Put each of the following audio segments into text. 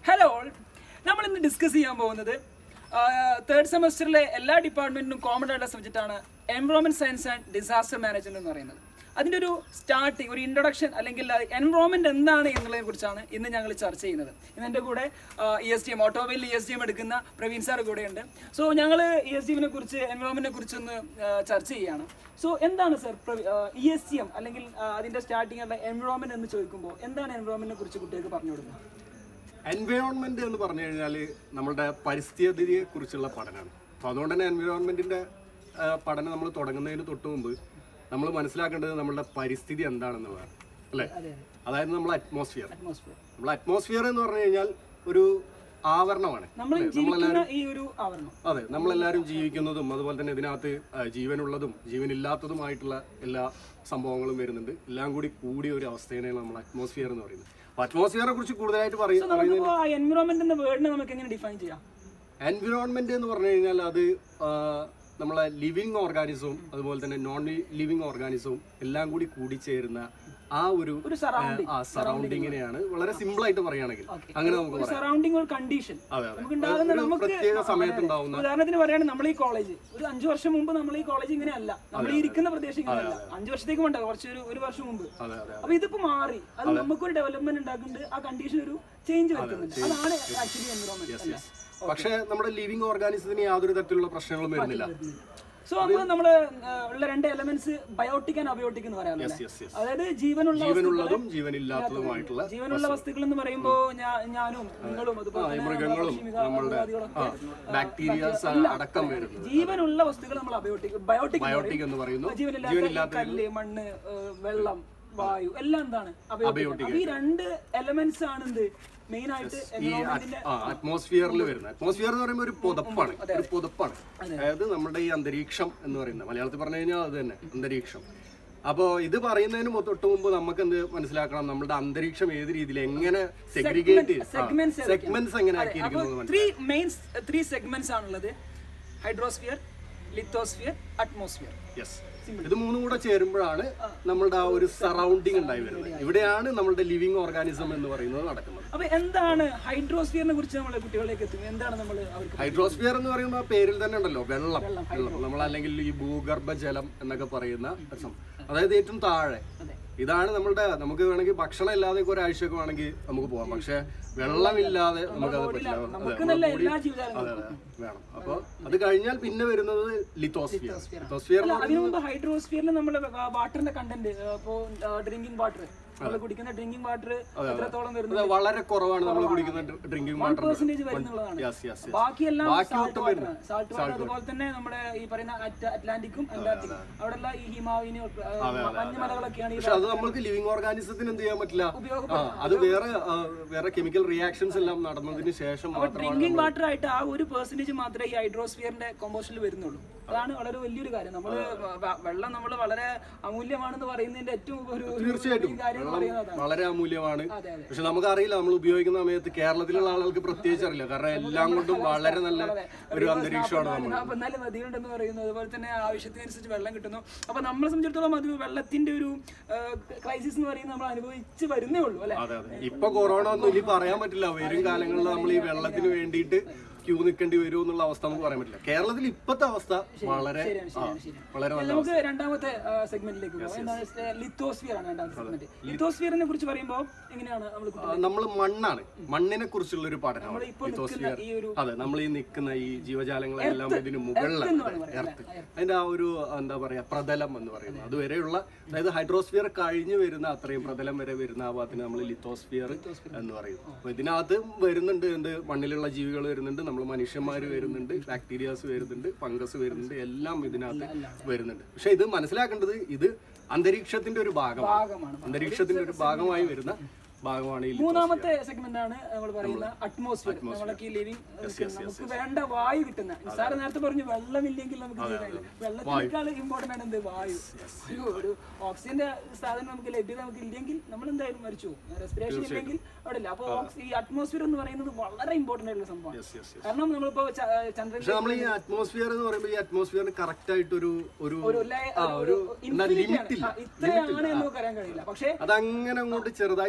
Hello നമ്മൾ ഇന്ന് discuss ചെയ്യാൻ പോകുന്നത് തേർഡ് സെമസ്റ്ററിലെ എല്ലാ ഡിപ്പാർട്ട്മെന്റിനും കോമൺ ആയിട്ടുള്ള സബ്ജക്റ്റാണ് environment science and disaster management എന്ന് പറയുന്നത് അതിൻ്റെ ഒരു സ്റ്റാർട്ടിങ് ഒരു ഇൻട്രൊഡക്ഷൻ അല്ലെങ്കിൽ എൻവറോൺമെന്റ് എന്താണ് എന്നുള്ളതിനെ കുറിച്ചാണ് ഇന്ന് ഞങ്ങൾ ചർച്ച ചെയ്യുന്നത് ഇന്ന് എൻ്റെ കൂടെ E S D M automobile E S D M എടുക്കുന്ന പ്രവീൺ സാർ കൂടെയുണ്ട് സോ ഞങ്ങൾ ഇ എസ് ഡി എമ്മിനെ കുറിച്ച് എൻവറോൺമെന്റിനെ കുറിച്ചൊന്ന് ആ, ചർച്ച ചെയ്യുകയാണ് സോ എന്താണ് sir E S D M അല്ലെങ്കിൽ ആ, അതിൻ്റെ സ്റ്റാർട്ടിങ് ഉള്ള എൻവറോൺമെന്റ് എന്ന് ചോദിക്കുമ്പോൾ എന്താണ് എൻവറോൺമെന്റിനെ കുറിച്ച് കുട്ടികൾക്ക് പറഞ്ഞു കൊടുക്കുന്നത് എൻവയോൺമെന്റ് എന്ന് പറഞ്ഞു കഴിഞ്ഞാൽ നമ്മുടെ പരിസ്ഥിതിയെ കുറിച്ചുള്ള പഠനമാണ് അപ്പോൾ അതുകൊണ്ട് തന്നെ എൻവയോൺമെന്റിന്റെ ആ, പഠനം നമ്മൾ തുടങ്ങുന്നതിന് തൊട്ട് മുമ്പ് നമ്മൾ മനസ്സിലാക്കേണ്ടത് നമ്മളുടെ പരിസ്ഥിതി എന്താണെന്നുള്ളതാണ് അല്ലേ അതായത് നമ്മൾ അറ്റ്മോസ്ഫിയർ അറ്റ്മോസ്ഫിയർ നമ്മൾ അറ്റ്മോസ്ഫിയർ എന്ന് പറഞ്ഞു കഴിഞ്ഞാൽ ഒരു ആവരണമാണ് നമ്മൾ ജീവിക്കുന്ന ഈ ഒരു ആവരണം അതെ നമ്മളെല്ലാവരും ജീവിക്കുന്നതും അതുപോലെ തന്നെ ഇതിനകത്ത് ആ, ജീവനുള്ളതും ജീവനില്ലാത്തതുമായിട്ടുള്ള എല്ലാ സംഭവങ്ങളും വരുന്നുണ്ട് എല്ലാം കൂടി കൂടിയ ഒരു അവസ്ഥയാണ് നമ്മൾ അറ്റ്മോസ്ഫിയർ എന്ന് പറയുന്നത് അപ്പൊ അറ്റ്മോസ്ഫിയറെ കുറിച്ച് കൂടുതലായിട്ട് പറയും നമുക്കിപ്പോ ആ എൻവിറോൺമെന്റ് എന്ന വേർഡിനെ നമുക്ക് എങ്ങനെ ഡിഫൈൻ ചെയ്യാം എൻവിറോൺമെന്റ് എന്ന് പറഞ്ഞു കഴിഞ്ഞാൽ അത് ആ, നമ്മളെ ലിവിങ് ഓർഗാനിസവും അതുപോലെ തന്നെ നോൺ ലിവിങ് ഓർഗാനിസവും എല്ലാം കൂടി കൂടിച്ചേരുന്ന ആ ഒരു ഒരു സറൗണ്ടിങ് ആ സറൗണ്ടിങ്ങിനെയാണ് വളരെ സിമ്പിൾ ആയിട്ട് പറയുകയാണെങ്കിൽ അങ്ങനെ നമുക്ക് ഒരു പറയാം സറൗണ്ടിങ് ഒരു കണ്ടീഷൻ അതെ അതെ നമുക്ക് ഉണ്ടാകുന്ന ഒരു നമുക്ക് പ്രത്യേക സമയത്ത് ഉണ്ടാവുന്ന ഉദാഹരണത്തിന് പറയുകയാണെങ്കിൽ നമ്മൾ ഈ കോളേജ് ഒരു അഞ്ചു വർഷം മുമ്പ് നമ്മൾ ഈ കോളേജ് ഇങ്ങനെ അല്ല നമ്മൾ ഈ ഇരിക്കുന്ന പ്രദേശം ഇങ്ങനെയല്ല അഞ്ചു വർഷത്തേക്ക് വേണ്ട കുറച്ച് ഒരു ഒരു വർഷം മുമ്പ് അതെ അതെ അപ്പൊ ഇതിപ്പോ മാറി അത് നമുക്കൊരു ഡെവലപ്മെന്റ് ഉണ്ടാക്കുന്നുണ്ട് ആ കണ്ടീഷൻ ഒരു ചേഞ്ച് വരുത്തുന്നുണ്ട് അതാണ് ആക്ച്വലി എൻവിറോൺമെന്റ് അല്ലേ പക്ഷെ നമ്മുടെ ലിവിങ് ഓർഗാനിസത്തിന് യാതൊരു തരത്തിലുള്ള പ്രശ്നങ്ങളും വരുന്നില്ല സോ നമ്മൾ നമ്മള് ആ, ഉള്ള രണ്ട് എലമെന്റ്സ് ബയോട്ടിക് ആൻഡ് അബയോട്ടിക് എന്ന് പറയാറുണ്ട് യെസ് യെസ് അതായത് ജീവനുള്ള ജീവനുള്ളതും ജീവനില്ലാത്തതുമായിട്ടുള്ള ജീവനുള്ള വസ്തുക്കൾ എന്ന് പറയുമ്പോ ഞാ- ഞാനും നിങ്ങളും അതുപോലെ തന്നെ മൃഗങ്ങളും പക്ഷി നമ്മളുടെ മൃഗാദികളൊക്കെ ബാക്ടീരിയാസ് അടക്കം വരുന്നത് ജീവനുള്ള വസ്തുക്കൾ നമ്മൾ അബയോട്ടിക് ബയോട്ടിക് ബയോട്ടിക് എന്ന് പറയുന്നു ജീവനില്ലാത്ത ഈ കല്ല് മണ്ണ് ഏഹ്, വെള്ളം വായു എല്ലാം എന്താണ് അബയോട്ടിക് അപ്പൊ ഈ രണ്ട് എലമെന്റ്സ് ആണ് എന്ത് മെയിൻ ആയിട്ട് എൻവയോൺമെന്റിന്റെ അറ്റ്മോസ്ഫിയറിൽ വരുന്നത് അറ്റ്മോസ്ഫിയർ എന്ന് പറയുമ്പോൾ ഒരു പുതപ്പാണ് ഒരു പുതപ്പാണ് അതായത് നമ്മുടെ ഈ അന്തരീക്ഷം എന്ന് പറയുന്നത് മലയാളത്തിൽ പറഞ്ഞു കഴിഞ്ഞാൽ അത് തന്നെ അന്തരീക്ഷം അപ്പോൾ ഇത് പറയുന്നതിന് മു- തൊട്ട് മുമ്പ് നമുക്ക് എന്ത് മനസ്സിലാക്കണം നമ്മുടെ അന്തരീക്ഷം ഏത് രീതിയിൽ എങ്ങനെ സെഗ്രിഗേറ്റ് segments സെഗ്മെന്റ്സ് എങ്ങനെ ആക്കിയിരിക്കുന്നത് എന്ന് ത്രീ മെയിൻ ത്രീ സെഗ്മെന്റ്സ് ആണുള്ളത് ഹൈഡ്രോസ്ഫിയർ ലിത്തോസ്ഫിയർ അറ്റ്മോസ്ഫിയർ യെസ് ഇത് മൂന്നും കൂടെ ചേരുമ്പോഴാണ് നമ്മളുടെ ആ ഒരു സറൗണ്ടിങ് ഉണ്ടായി വരുന്നത് ഇവിടെയാണ് നമ്മളുടെ ലിവിങ് ഓർഗാനിസം എന്ന് പറയുന്നത് നടക്കുന്നത് അപ്പൊ എന്താണ് ഹൈഡ്രോസ്ഫിയറിനെ കുറിച്ച് നമ്മൾ കുട്ടികളിലേക്ക് എത്തുന്നത് എന്താണ് നമ്മൾ അവർക്ക് ഹൈഡ്രോസ്ഫിയർ എന്ന് പറയുമ്പോൾ ആ പേരിൽ തന്നെ ഉണ്ടല്ലോ വെള്ളം വെള്ളം നമ്മൾ അല്ലെങ്കിൽ ഈ ഭൂഗർഭ ജലം എന്നൊക്കെ പറയുന്ന ഒരു സംഭവം. അതായത് ഏറ്റവും താഴെ ഇതാണ് നമ്മളുടെ നമുക്ക് വേണമെങ്കിൽ ഭക്ഷണം ഇല്ലാതെ ഒരാഴ്ചയൊക്കെ വേണമെങ്കിൽ നമുക്ക് പോകാം പക്ഷെ വെള്ളമില്ലാതെ നമുക്കത് പറ്റില്ല അതെ, നമുക്ക് നമ്മുടെ നല്ല body- എല്ലാ അതെ ജീവിതാലങ്ങളും അതെ വേണം അപ്പൊ അത് കഴിഞ്ഞാൽ പിന്നെ വരുന്നത് ലിത്തോസ്ഫിയർ ലിത്തോസ്ഫിയർ അല്ല അതിനു മുമ്പ് ഹൈഡ്രോസ്ഫിയറിൽ നമ്മുടെ വാട്ടറിന്റെ കണ്ടന്റ് ഇപ്പോ ഡ്രിങ്കിങ് വാട്ടർ നമ്മൾ കുടിക്കുന്ന ഡ്രിങ്കിങ് വാട്ടർ എത്രത്തോളം വരുന്നു വളരെ കുറവാണ് നമ്മൾ കുടിക്കുന്ന ഡ്രിങ്കിങ് വാട്ടർ പെർസെന്റേജ് വരുന്നുള്ളതാണ് യെസ് യെസ് ബാക്കിയെല്ലാം ബാക്കി സാൾട്ട് ഒട്ടും വാട്ടർ വരുന്നില്ല. സാൾട്ട് വാട്ടർ അതുപോലെ തന്നെ നമ്മുടെ ഈ പറയുന്ന അറ്റ്- അറ്റ്ലാന്റിക്കും അന്റാർട്ടിക്കും അവിടെയുള്ള ഈ ഹിമാവിനി മഞ്ഞുമലകളൊക്കെയാണ് ഈ പക്ഷെ അത് നമ്മൾക്ക് ലിവിങ് ഓർഗാനിസത്തിന് എന്ത് ചെയ്യാൻ പറ്റില്ല ഉപയോഗപ്പെടുത്താം. ആ, അത് വേറെ ആ, വേറെ കെമിക്കൽ റിയാക്ഷൻസ് എല്ലാം നടന്നതിന് ശേഷം മാത്രമാണ് ഡ്രിങ്കിങ് വാട്ടർ ആയിട്ട് ആ ഒരു പെർസെന്റേജ് മാത്രമേ ഈ ഹൈഡ്രോസ്ഫിയറിന്റെ കോമ്പോസ്റ്റിൽ വരുന്നുള്ളൂ അതാണ് വളരെ വലിയൊരു കാര്യം നമ്മൾ വെള്ളം നമ്മൾ വളരെ അമൂല്യമാണെന്ന് പറയുന്നതിന്റെ ഏറ്റവും ഒരു ഒരു തീർച്ചയായിട്ടും ഒരു കാര്യം എന്ന് പറയുന്നത് അതാണ്. വളരെ അമൂല്യമാണ് അതെ അതെ പക്ഷെ നമുക്കറിയില്ല നമ്മൾ ഉപയോഗിക്കുന്ന സമയത്ത് കേരളത്തിലുള്ള ആളുകൾക്ക് പ്രത്യേകിച്ച് അറിയില്ല കാരണം എല്ലാം കൊണ്ടും വളരെ നല്ല ഒരു അന്തരീക്ഷമാണ് നമ്മൾ നാല് നദികളുണ്ടെന്ന് പറയുന്നു അതുപോലെ തന്നെ ആവശ്യത്തിനനുസരിച്ച് വെള്ളം കിട്ടുന്നു അപ്പൊ നമ്മളെ സംബന്ധിച്ചിടത്തോളം അത് വെള്ളത്തിന്റെ ഒരു ക്രൈസിസ് എന്ന് പറയുന്നത് നമ്മൾ അനുഭവിച്ച് വരുന്നേ ഉള്ളൂ അല്ലെ അതെ അതെ ഇപ്പൊ കൊറോണ ഒന്നും ഇനി പറയാൻ പറ്റില്ല വരും കാലങ്ങളിൽ നമ്മൾ ഈ വെള്ളത്തിന് വേണ്ടിയിട്ട് ക്യൂ നിൽക്കേണ്ടി വരുമോ എന്നുള്ള അവസ്ഥ നമുക്ക് പറയാൻ പറ്റില്ല കേരളത്തിൽ ഇപ്പോഴത്തെ അവസ്ഥ വളരെ ആ, വളരെ നല്ല നമുക്ക് രണ്ടാമത്തെ സെഗ്മെന്റിലേക്ക് പോകാം എന്താണ് ലിത്തോസ്ഫിയർ ആണ് രണ്ടാമത്തെ സെഗ്മെന്റ് ലിത്തോസ്ഫിയറിനെ കുറിച്ച് പറയുമ്പോൾ എങ്ങനെയാണ് നമ്മൾ നമ്മൾ മണ്ണാണ് മണ്ണിനെ കുറിച്ചുള്ള ഒരു പഠനമാണ് ഇപ്പൊ ലിത്തോസ്ഫിയർ ഈ ഒരു അതെ നമ്മൾ ഈ നിൽക്കുന്ന ഈ ജീവജാലങ്ങളെല്ലാം ഇതിന് മുകളിലാണ് എർത്ത് അതിന്റെ ആ ഒരു എന്താ പറയാ പ്രതലം എന്ന് പറയുന്നത് അതുവരെയുള്ള അതായത് ഹൈഡ്രോസ്ഫിയർ കഴിഞ്ഞു വരുന്ന അത്രയും പ്രതലം വരെ വരുന്ന ആ ഭാഗത്തിന് നമ്മൾ ലിത്തോസ്ഫിയർ എന്ന് പറയും അപ്പൊ ഇതിനകത്ത് വരുന്നുണ്ട് എന്ത് മണ്ണിലുള്ള ജീവികൾ വരുന്നുണ്ട് നമ്മൾ മനുഷ്യന്മാർ വരുന്നുണ്ട് ബാക്ടീരിയാസ് വരുന്നുണ്ട് ഫംഗസ് വരുന്നുണ്ട് എല്ലാം ഇതിനകത്ത് വരുന്നുണ്ട് പക്ഷെ ഇത് മനസ്സിലാക്കേണ്ടത് ഇത് അന്തരീക്ഷത്തിന്റെ ഒരു ഭാഗമാണ് ഭാഗമാണ് അന്തരീക്ഷത്തിന്റെ ഒരു ഭാഗമായി വരുന്ന ഭാഗമാണ് ഈ മൂന്നാമത്തെ സെഗ്മെന്റ് ആണ് നമ്മൾ പറയുന്ന അറ്റ്മോസ്ഫിയർ നമ്മളൊക്കെ ഈ ലിവിങ് നമുക്ക് വേണ്ട വായു കിട്ടുന്ന സാറ് നേരത്തെ പറഞ്ഞു വെള്ളമില്ലെങ്കിൽ നമുക്ക് ജീവിതമില്ല വെള്ളത്തിനേക്കാൾ ഇമ്പോർട്ടന്റ് ആണ് എന്ത് വായു ഒരു ഒരു ഓക്സിജന്റെ സാധനം നമുക്ക് ലഭ്യത നമുക്ക് ഇല്ലെങ്കിൽ നമ്മൾ എന്തായാലും മരിച്ചു പോകും റെസ്പിറേഷൻ ഇല്ലെങ്കിൽ അവിടെ ഇല്ല അപ്പോൾ ഈ അറ്റ്മോസ്ഫിയർ എന്ന് പറയുന്നത് വളരെ ഇമ്പോർട്ടന്റ് ആയിട്ടുള്ള സംഭവമാണ് Yes, yes, yes. കാരണം നമ്മളിപ്പോ ച- ചന്ദ്രൻ പക്ഷെ നമ്മൾ ഈ അറ്റ്മോസ്ഫിയർ എന്ന് പറയുമ്പോൾ ഈ അറ്റ്മോസ്ഫിയറിന് കറക്റ്റ് ആയിട്ടൊരു ഒരു ഒരു layer- ആ, ഒരു infinity ആണ്. ലിമിറ്റ് ഇല്ല ആ, ഇത്രയാണ് എന്ന് നമുക്ക് അറിയാൻ കഴിയില്ല പക്ഷേ അതങ്ങനെ അങ്ങോട്ട് ചെറുതായി ചെറുതായി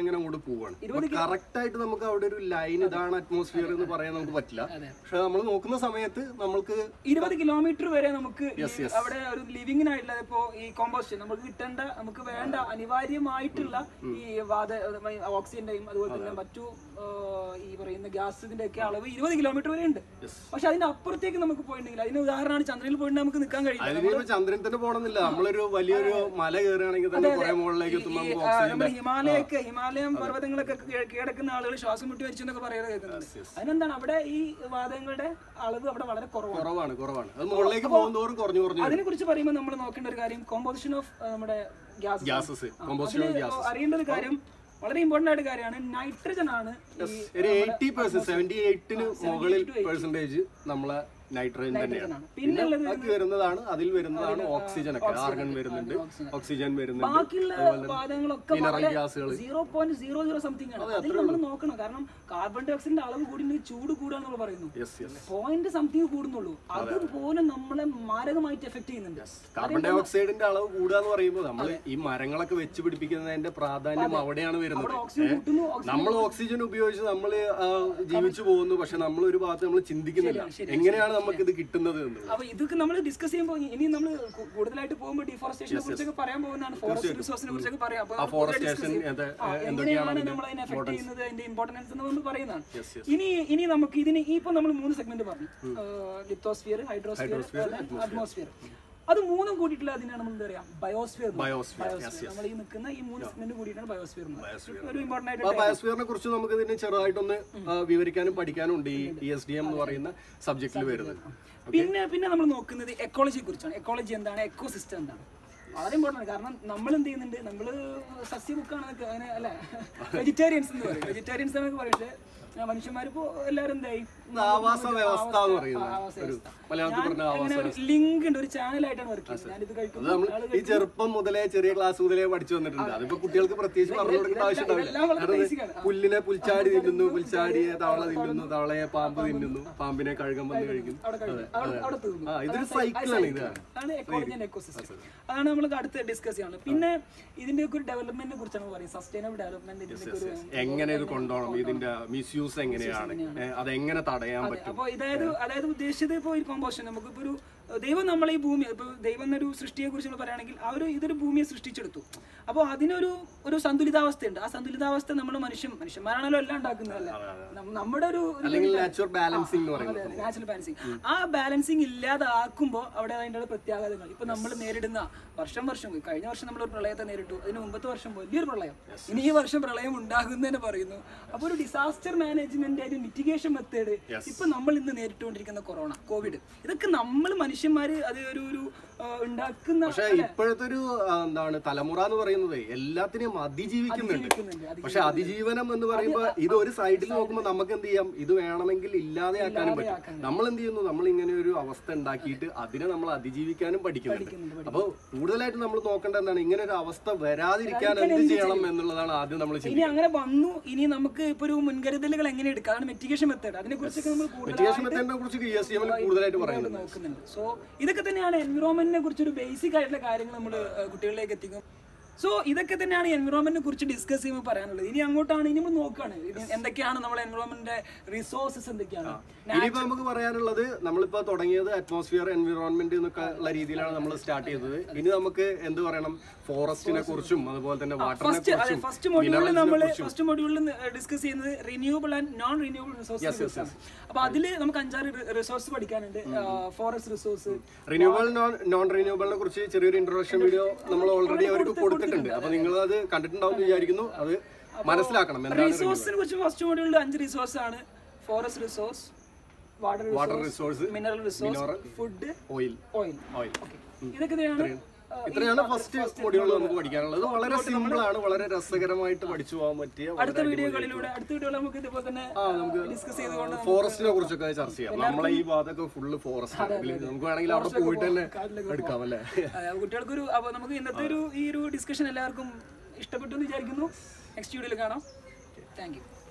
അങ്ങനെ അങ്ങോട്ട് പോവാണ് കറക്റ്റ് ആയിട്ട് നമുക്ക് അവിടെ ഒരു ലൈൻ ഇതാണ് അറ്റ്മോസ്ഫിയർ എന്ന് പറയാൻ നമുക്ക് പറ്റില്ല പക്ഷെ നമ്മൾ നോക്കുന്ന സമയത്ത് നമ്മൾക്ക് ഇരുപത് കിലോമീറ്റർ വരെ നമുക്ക് ഈ അവിടെ ഒരു ലിവിങ്ങിനായിട്ടുള്ള ഇപ്പോ ഈ കോമ്പോസ്റ്റ് നമുക്ക് കിട്ടേണ്ട നമുക്ക് വേണ്ട അനിവാര്യമായിട്ടുള്ള ഈ വാത ഓക്സിജന്റെയും അതുപോലെ തന്നെ മറ്റു ആ, ഈ പറയുന്ന ഗ്യാസിന്റെ ഒക്കെ അളവ് ഇരുപത് കിലോമീറ്റർ വരെ ഉണ്ട് പക്ഷെ അതിന്റെ അപ്പുറത്തേക്ക് നമുക്ക് പോയിട്ടുണ്ടെങ്കിൽ അതിന് ഉദാഹരണമാണ് ചന്ദ്രനിൽ പോയിട്ട് നമുക്ക് നിൽക്കാൻ കഴിയില്ല അതിന് ചന്ദ്രൻ തന്നെ പോകണമെന്നില്ല നമ്മളൊരു വലിയൊരു മല കയറുകയാണെങ്കിൽ തന്നെ കുറെ മുകളിലേക്ക് എത്തുമ്പോൾ ഈ, നമുക്ക് ആ, ഓക്സിജൻ നമ്മുടെ ഹിമാലയൊക്കെ ഹിമാലയം പർവ്വതങ്ങളൊക്കെ കീഴ- കീഴടക്കുന്ന ആളുകൾ ശ്വാസം മുട്ടി മരിച്ചു എന്നൊക്കെ പറയുന്നത് കേൾക്കുന്നുണ്ട് അതിനെന്താണ് അവിടെ ഈ വാതകങ്ങളുടെ അളവ് അവിടെ വളരെ കുറവാണ് കുറവാണ് കുറവാണ് അത് മുകളിലേക്ക് പോകുന്നതോറും കുറഞ്ഞു കുറഞ്ഞു അതിനെ കുറിച്ച് പറയുമ്പോൾ നമ്മൾ നോക്കേണ്ട ഒരു കാര്യം കോമ്പോസിഷൻ ഓഫ് നമ്മുടെ ഗ്യാസ് ഗ്യാസസ് കോമ്പോസിഷൻ ഗ്യാസ് അറിയേണ്ട ഒരു കാര്യം വളരെ ഇമ്പോർട്ടന്റ് ആയിട്ട് കാര്യമാണ് നൈട്രജൻ ആണ് ഈ ഒരു എയ്റ്റി പെർസെന്റ് സെവന്റി എയ്റ്റിന് മുകളിൽ പെർസെന്റേജ് നമ്മളെ നൈട്രജൻ തന്നെയാണ് ആണ്. പിന്നെ ഉള്ളത് അത് വരുന്നതാണ് അതിൽ വരുന്നതാണ് ഓക്സിജൻ ഒക്കെ ആർഗൺ വരുന്നുണ്ട് ഓക്സിജൻ വരുന്നുണ്ട് ബാക്കിയുള്ള വാതകങ്ങളൊക്കെ മിനറൽ ഗ്യാസുകൾ zero point zero zero something ആണ് അതിൽ നമ്മൾ നോക്കണം കാരണം കാർബൺ ഡൈ ഓക്സൈഡിന്റെ അളവ് കൂടി ചൂട് കൂടാന്ന് നമ്മൾ പറയുന്നു യെസ് യെസ് പോയിന്റ് സംതിങ് കൂടുന്നുള്ളൂ അതുപോലെ നമ്മളെ മാരകമായിട്ട് എഫക്ട് ചെയ്യുന്നുണ്ട് കാർബൺ ഡൈ ഓക്സൈഡിന്റെ അളവ് കൂടുക എന്ന് പറയുമ്പോൾ നമ്മൾ ഈ മരങ്ങളൊക്കെ വെച്ച് പിടിപ്പിക്കുന്നതിന്റെ പ്രാധാന്യം അവിടെയാണ് വരുന്നത് ഓക്സിജൻ കൂട്ടുന്നു ഓക്സിജൻ നമ്മൾ ഓക്സിജൻ ഉപയോഗിച്ച് നമ്മൾ ജീവിച്ചു പോകുന്നു പക്ഷെ നമ്മൾ ഒരു ഭാഗത്ത് നമ്മൾ ചിന്തിക്കുന്നില്ല എങ്ങനെയാണ് നമുക്ക് ഇത് കിട്ടുന്നത് എന്ന് അപ്പൊ ഇതൊക്കെ നമ്മൾ ഡിസ്കസ് ചെയ്യുമ്പോൾ ഇനി നമ്മൾ കൂടുതലായിട്ട് പോകുമ്പോൾ ഡിഫോറസ്റ്റേഷനെ കുറിച്ചൊക്കെ പറയാൻ പോകുന്നതാണ് ഫോറസ്റ്റ് റിസോഴ്സിനെ കുറിച്ചൊക്കെ പറയാം അപ്പൊ ആ ഫോറസ്റ്റേഷൻ എങ്ങനെയാണ് നമ്മൾ അതിനെ എഫക്ട് ചെയ്യുന്നത് അതിന്റെ ഇമ്പോർട്ടൻസ് എന്ന് നമ്മൾ പറയുന്നതാണ് Yes, yes. ഇനി ഇനി നമുക്ക് ഇതിന് ഇപ്പൊ നമ്മൾ മൂന്ന് സെഗ്മെന്റ് പറഞ്ഞു ലിത്തോസ്ഫിയർ ഹൈഡ്രോസ്ഫിയർ അറ്റ്മോസ്ഫിയർ അത് മൂന്നും കൂടിയിട്ടുള്ള അതിനാണ് നമ്മൾ എന്താ പറയാ ബയോസ്ഫിയർ ബയോസ്ഫിയർ നമ്മൾ ഈ നിൽക്കുന്ന ഈ മൂന്ന് സെഗ്മെന്റ് കൂടിയിട്ടാണ് ബയോസ്ഫിയർ ഒരു ഇമ്പോർട്ടന്റ് ആയിട്ട് ആ ബയോസ്ഫിയറിനെ കുറിച്ച് നമുക്ക് ഇതിന് ചെറുതായിട്ടൊന്ന് ആ, വിവരിക്കാനും പഠിക്കാനും ഉണ്ട് ഈ ഇ എസ് ഡി എം എന്ന് പറയുന്ന സബ്ജക്റ്റിൽ വരുന്നത് പിന്നെ പിന്നെ നമ്മൾ നോക്കുന്നത് എക്കോളജിയെ കുറിച്ചാണ് എക്കോളജി എന്താണ് എക്കോ സിസ്റ്റം എന്താണ് വളരെ ഇമ്പോർട്ടൻ്റ് കാരണം നമ്മൾ എന്ത് ചെയ്യുന്നുണ്ട് നമ്മൾ സസ്യബുക്കാണെന്നൊക്കെ അങ്ങനെ അല്ലെ വെജിറ്റേറിയൻസ് എന്ന് പറയും വെജിറ്റേറിയൻസ് എന്നൊക്കെ പറയും പക്ഷേ മനുഷ്യന്മാരിപ്പോ എല്ലാവരും എന്തായി ആവാസ വ്യവസ്ഥ എന്ന് പറയുന്നത് ഒരു മലയാളത്തിൽ പറഞ്ഞ ആവാസ ഒരു ലിങ്ക് ഉണ്ട് ഒരു ചാനലായിട്ടാണ് വർക്ക് ചെയ്യുന്നത് ഞാനിത് അത് കഴിക്കുന്നു നമ്മൾ ഈ ചെറുപ്പം മുതലേ ചെറിയ ക്ലാസ് മുതലേ പഠിച്ചു വന്നിട്ടുണ്ട് അതിപ്പോ കുട്ടികൾക്ക് പ്രത്യേകിച്ച് പറഞ്ഞു കൊടുക്കേണ്ട ആവശ്യം ഉണ്ടാവില്ല എല്ലാം വളരെ കാരണം basic ആണ്. പുല്ലിനെ പുൽച്ചാടി തിന്നുന്നു പുൽച്ചാടിയെ തവള തിന്നുന്നു തവളയെ പാമ്പ് തിന്നുന്നു പാമ്പിനെ കഴുകം വന്ന് കഴിക്കുന്നു അവിടെ കഴിക്കും അവിടെ അവിടെ തീർന്നു ആ ഇതൊരു സൈക്കിളാണ് ഇത് അതാണ് എക്കോളജി ആൻഡ് എക്കോസിസ്റ്റം അതാണ് നമ്മൾ അടുത്ത് ഡിസ്കസ് ചെയ്യുന്നത് പിന്നെ ഇതിന്റെ ഒക്കെ ഒരു ഡെവലപ്മെന്റിനെ കുറിച്ചാണ് പറയുന്നത് സസ്റ്റൈനബിൾ ഡെവലപ്മെന്റ് ഇതിന്റെ ഒക്കെ ഒരു എങ്ങനെ ഇത് കൊണ്ടുപോകണം ഇതിന്റെ മിസ്യൂസ് എങ്ങനെയാണ് ഏ, അതെങ്ങനെ തടയാൻ പറ്റും അപ്പോൾ ഇതായത് അതായത് ഉദ്ദേശിച്ചത് ഇപ്പോൾ ഒരു കോമ്പോഷൻ നമുക്കിപ്പോൾ ഒരു ദൈവം നമ്മളെ ഈ ഭൂമി ഇപ്പോൾ ദൈവം എന്നൊരു സൃഷ്ടിയെ കുറിച്ച് നമ്മൾ പറയുകയാണെങ്കിൽ ആ ഒരു ഇതൊരു ഭൂമിയെ സൃഷ്ടിച്ചെടുത്തു അപ്പോൾ അതിനൊരു ഒരു സന്തുലിതാവസ്ഥയുണ്ട് ആ സന്തുലിതാവസ്ഥ നമ്മൾ മനുഷ്യൻ മനുഷ്യന്മാരാണല്ലോ എല്ലാം ഉണ്ടാക്കുന്നതല്ല നം- നമ്മുടെ ഒരു അല്ലെങ്കിൽ നാച്ചുറൽ ബാലൻസിംഗ് എന്ന് പറയുന്നത് നാച്ചുറൽ ബാലൻസിങ് ആ ബാലൻസിങ് ഇല്ലാതാക്കുമ്പോൾ അവിടെ അതിൻ്റെ ഉള്ള പ്രത്യാഘാതങ്ങൾ ഇപ്പൊ നമ്മൾ നേരിടുന്ന വർഷം വർഷം കഴിഞ്ഞ വർഷം നമ്മൾ ഒരു പ്രളയത്തെ നേരിട്ടു അതിന് മുമ്പത്തെ വർഷം വലിയൊരു പ്രളയം ഇനി ഈ വർഷം പ്രളയം ഉണ്ടാകുന്നതിന് പറയുന്നു അപ്പോൾ ഒരു ഡിസാസ്റ്റർ മാനേജ്മെന്റ് ഒരു മിറ്റിഗേഷൻ മെത്തേഡ് ഇപ്പൊ നമ്മൾ ഇന്ന് നേരിട്ടുകൊണ്ടിരിക്കുന്ന കൊറോണ കോവിഡ് ഇതൊക്കെ നമ്മൾ മനുഷ്യന്മാര് അത് ഒരു ഒരു ആ, ഉണ്ടാക്കുന്ന പക്ഷെ ഇപ്പോഴത്തെ ഒരു ആ, എന്താണ് തലമുറ എന്ന് പറയുന്നത് എല്ലാത്തിനെയും അതിജീവിക്കുന്നുണ്ട് ജീവിക്കുന്നുണ്ട്. അത് പക്ഷെ അതിജീവനം എന്ന് പറയുമ്പോൾ ഇത് ഒരു സൈഡിൽ നോക്കുമ്പോൾ നമുക്ക് എന്ത് ചെയ്യാം ഇത് വേണമെങ്കിൽ ഇല്ലാതെയാക്കാനും പറ്റും നമ്മൾ എന്ത് ചെയ്യുന്നു നമ്മൾ ഇങ്ങനെ ഒരു അവസ്ഥ ഉണ്ടാക്കിയിട്ട് അതിനെ നമ്മൾ അതിജീവിക്കാനും പഠിക്കുന്നുണ്ട് അപ്പോൾ കൂടുതലായിട്ട് നമ്മൾ നോക്കേണ്ട എന്താണ് ഇങ്ങനെ ഒരു അവസ്ഥ വരാതിരിക്കാൻ എന്ത് ചെയ്യണം എന്നുള്ളതാണ് ആദ്യം നമ്മൾ ഇനി അങ്ങനെ വന്നു ഇനി നമുക്ക് ഇപ്പൊ ഒരു മുൻകരുതലുകൾ എങ്ങനെ എടുക്കാം അതാണ് മെറ്റിഗേഷൻ മെത്തേഡ് അതിനെ കുറിച്ചൊക്കെ നമ്മൾ കൂടുതൽ മെറ്റീരിയൽസ് മെത്തേഡിനെ കുറിച്ച് ഇ എസ് എമ്മിൽ കൂടുതലായിട്ട് പറയുന്നുണ്ട് നോക്കുന്നുണ്ട് സോ ഇതൊക്കെ തന്നെയാണ് എൻവിറോൺമെന്റിനെ കുറിച്ച് ഒരു ബേസിക് ആയിട്ടുള്ള കാര്യങ്ങൾ നമ്മൾ കുട്ടികളിലേക്ക് എത്തിക്കും സോ ഇതൊക്കെ തന്നെയാണ് എൻവിറോൺമെന്റിനെ കുറിച്ച് ഡിസ്കസ് ചെയ്യുമ്പോൾ പറയാനുള്ളത് ഇനി അങ്ങോട്ടാണ് ഇനി നമ്മൾ നോക്കുകയാണ് ഇത് എന്തൊക്കെയാണ് നമ്മുടെ എൻവിറോൺമെന്റിന്റെ റിസോഴ്സസ് എന്തൊക്കെയാണ് ഇനിയിപ്പോ നമുക്ക് പറയാനുള്ളത് നമ്മളിപ്പോ തുടങ്ങിയത് അറ്റ്മോസ്ഫിയർ എൻവിറോൺമെന്റ് എന്നൊക്കെ ഉള്ള രീതിയിലാണ് നമ്മൾ സ്റ്റാർട്ട് ചെയ്തത് ഇനി നമുക്ക് എന്ത് പറയണം ഫോറസ്റ്റിനെ കുറിച്ചും അതുപോലെ തന്നെ വാട്ടറിനെ ഫസ്റ്റ് അതെ കുറിച്ചും ഫസ്റ്റ് മൊഡ്യൂളിൽ നമ്മൾ ഫസ്റ്റ് മൊഡ്യൂളിൽ ഡിസ്കസ് ചെയ്യുന്നത് റിന്യൂവബിൾ ആൻഡ് നോൺ റിന്യൂവബിൾ റിസോഴ്സിനെ കുറിച്ചാണ് അപ്പൊ അതിൽ നമുക്ക് അഞ്ചാറ് റിസോഴ്സ് പഠിക്കാനുണ്ട് forest resource renewable non non റിന്യൂവബിളിനെ കുറിച്ച് ചെറിയൊരു ഇൻട്രൊഡക്ഷൻ വീഡിയോ നമ്മൾ ഓൾറെഡി അവർക്ക് കൊടുത്തിട്ടുണ്ട് അപ്പൊ നിങ്ങൾ അത് കണ്ടിട്ടുണ്ടാവും എന്ന് വിചാരിക്കുന്നു അത് മനസ്സിലാക്കണം എന്താണ് റിസോഴ്സിനെ കുറിച്ച് ഫസ്റ്റ് മൊഡ്യൂളിൽ അഞ്ച് റിസോഴ്സ് ആണ് forest resource water water resource resource mineral resource food oil oil oil ഇതൊക്കെ തന്നെയാണ് ആ, ഇത്രയാണ് ഫസ്റ്റ് മൊഡ്യൂൾ നമുക്ക് പഠിക്കാനുള്ളത് വളരെ സിമ്പിൾ ആണ് വളരെ രസകരമായിട്ട് പഠിച്ചു പോകാൻ പറ്റിയ അടുത്ത വീഡിയോകളിലൂടെ അടുത്ത വീഡിയോയിൽ നമുക്ക് ഇതുപോലെ തന്നെ ഡിസ്കസ് ചെയ്തുകൊണ്ട് ഫോറസ്റ്റിനെ കുറിച്ചൊക്കെ ചർച്ച ചെയ്യാം നമ്മളെ ഈ ഭാഗത്തൊക്കെ ഫുള്ള് ഫോറസ്റ്റ് നമുക്ക് വേണമെങ്കിൽ അവിടെ പോയിട്ട് തന്നെ എടുക്കാം അല്ലേ ആ, കുട്ടികൾക്കൊരു അപ്പോൾ നമുക്ക് ഇന്നത്തെ ഒരു ഈ ഒരു ഡിസ്കഷൻ എല്ലാവർക്കും ഇഷ്ടപ്പെട്ടു എന്ന് വിചാരിക്കുന്നു നെക്സ്റ്റ് വീഡിയോയിൽ കാണാം താങ്ക് യു